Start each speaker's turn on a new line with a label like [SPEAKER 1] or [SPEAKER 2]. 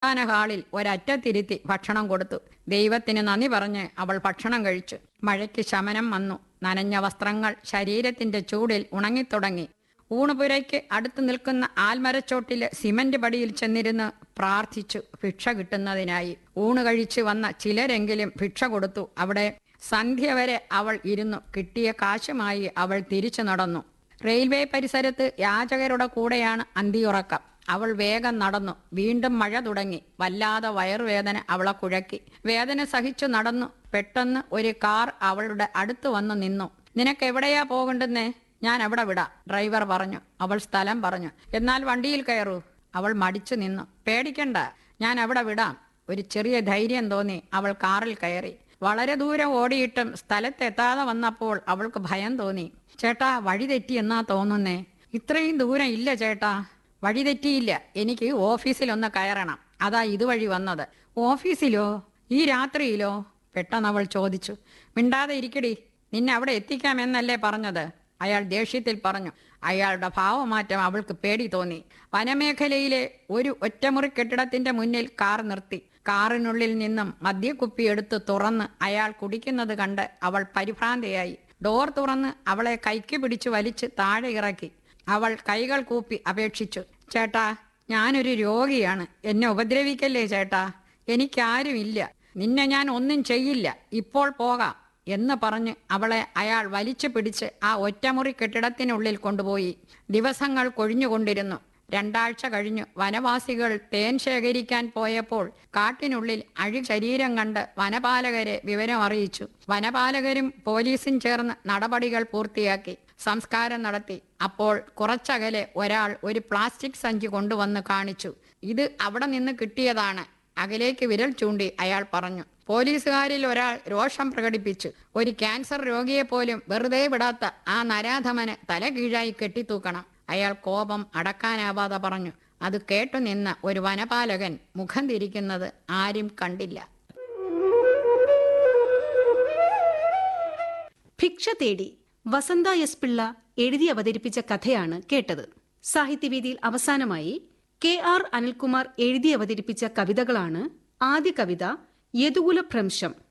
[SPEAKER 1] ആസ്ഥാന ഹാളിൽ ഒരറ്റത്തിരുത്തി ഭക്ഷണം കൊടുത്തു ദൈവത്തിന് നന്ദി പറഞ്ഞ് അവൾ ഭക്ഷണം കഴിച്ചു മഴയ്ക്ക് ശമനം വന്നു നനഞ്ഞ വസ്ത്രങ്ങൾ ശരീരത്തിന്റെ ചൂടിൽ ഉണങ്ങിത്തുടങ്ങി ഊണുപുരയ്ക്ക് അടുത്ത് നിൽക്കുന്ന ആൽമരച്ചോട്ടിലെ സിമന്റ് പടിയിൽ ചെന്നിരുന്ന് പ്രാർത്ഥിച്ചു ഭിക്ഷ കിട്ടുന്നതിനായി ഊണ് കഴിച്ചു വന്ന ചിലരെങ്കിലും ഭിക്ഷ കൊടുത്തു അവിടെ സന്ധ്യ വരെ അവൾ ഇരുന്നു കിട്ടിയ കാശുമായി അവൾ തിരിച്ചു നടന്നു റെയിൽവേ പരിസരത്ത് യാചകരുടെ കൂടെയാണ് അന്തിയുറക്കം അവൾ വേഗം നടന്നു വീണ്ടും മഴ തുടങ്ങി വല്ലാതെ വയറുവേദന അവളെ കുഴക്കി വേദന സഹിച്ചു നടന്നു പെട്ടെന്ന് ഒരു കാർ അവളുടെ അടുത്ത് വന്നു നിന്നു നിനക്ക് എവിടെയാ പോകണ്ടെന്നേ ഞാൻ അവിടെ വിടാം ഡ്രൈവർ പറഞ്ഞു അവൾ സ്ഥലം പറഞ്ഞു എന്നാൽ വണ്ടിയിൽ കയറൂ അവൾ മടിച്ചു നിന്നു പേടിക്കണ്ട ഞാൻ അവിടെ വിടാം ഒരു ചെറിയ ധൈര്യം തോന്നി അവൾ കാറിൽ കയറി വളരെ ദൂരം ഓടിയിട്ടും സ്ഥലത്തെത്താതെ വന്നപ്പോൾ അവൾക്ക് ഭയം തോന്നി ചേട്ടാ വഴി തെറ്റി എന്നാ തോന്നുന്നേ ഇത്രയും ദൂരം ഇല്ല ചേട്ടാ വഴി തെറ്റിയില്ല എനിക്ക് ഓഫീസിൽ ഒന്ന് കയറണം അതാ ഇതുവഴി വന്നത് ഓഫീസിലോ ഈ രാത്രിയിലോ പെട്ടെന്ന് അവൾ ചോദിച്ചു മിണ്ടാതെ ഇരിക്കടി നിന്നെ അവിടെ എത്തിക്കാമെന്നല്ലേ പറഞ്ഞത് അയാൾ ദേഷ്യത്തിൽ പറഞ്ഞു അയാളുടെ ഭാവമാറ്റം അവൾക്ക് പേടി തോന്നി വനമേഖലയിലെ ഒരു ഒറ്റമുറി കെട്ടിടത്തിന്റെ മുന്നിൽ കാർ നിർത്തി കാറിനുള്ളിൽ നിന്നും മദ്യക്കുപ്പി എടുത്ത് തുറന്ന് അയാൾ കുടിക്കുന്നത് കണ്ട് അവൾ പരിഭ്രാന്തയായി ഡോർ തുറന്ന് അവളെ കൈക്ക് പിടിച്ച് വലിച്ച് താഴെ ഇറക്കി അവൾ കൈകൾ കൂപ്പി അപേക്ഷിച്ചു ചേട്ടാ ഞാനൊരു രോഗിയാണ് എന്നെ ഉപദ്രവിക്കല്ലേ ചേട്ടാ എനിക്കാരുമില്ല നിന്നെ ഞാൻ ഒന്നും ചെയ്യില്ല ഇപ്പോൾ പോകാം എന്ന് പറഞ്ഞ് അവളെ അയാൾ വലിച്ചു പിടിച്ച് ആ ഒറ്റമുറി കെട്ടിടത്തിനുള്ളിൽ കൊണ്ടുപോയി ദിവസങ്ങൾ കൊഴിഞ്ഞുകൊണ്ടിരുന്നു രണ്ടാഴ്ച കഴിഞ്ഞു വനവാസികൾ തേൻ ശേഖരിക്കാൻ പോയപ്പോൾ കാട്ടിനുള്ളിൽ അഴി ശരീരം കണ്ട് വനപാലകരെ വിവരം അറിയിച്ചു വനപാലകരും പോലീസും ചേർന്ന് നടപടികൾ പൂർത്തിയാക്കി സംസ്കാരം നടത്തി അപ്പോൾ കുറച്ചകലെ ഒരാൾ ഒരു പ്ലാസ്റ്റിക് സഞ്ചി കൊണ്ടുവന്ന് കാണിച്ചു ഇത് അവിടെ നിന്ന് കിട്ടിയതാണ് അകലേക്ക് വിരൽ ചൂണ്ടി അയാൾ പറഞ്ഞു പോലീസുകാരിൽ ഒരാൾ രോഷം പ്രകടിപ്പിച്ചു ഒരു ക്യാൻസർ രോഗിയെ പോലും വെറുതെ വിടാത്ത ആ നരാധമന് തല കീഴായി കെട്ടിത്തൂക്കണം അയാൾ കോപം അടക്കാനാവാതെ പറഞ്ഞു അത് കേട്ടുനിന്ന ഒരു വനപാലകൻ മുഖം തിരിക്കുന്നത് ആരും കണ്ടില്ല
[SPEAKER 2] ഭിക്ഷ തേടി വസന്ത എസ് പിള്ള എഴുതി അവതരിപ്പിച്ച കഥയാണ് കേട്ടത് സാഹിത്യവേദിയിൽ അവസാനമായി കെ ആർ അനിൽകുമാർ എഴുതി അവതരിപ്പിച്ച കവിതകളാണ് ആദ്യ കവിത യദുകുല ഭ്രംശം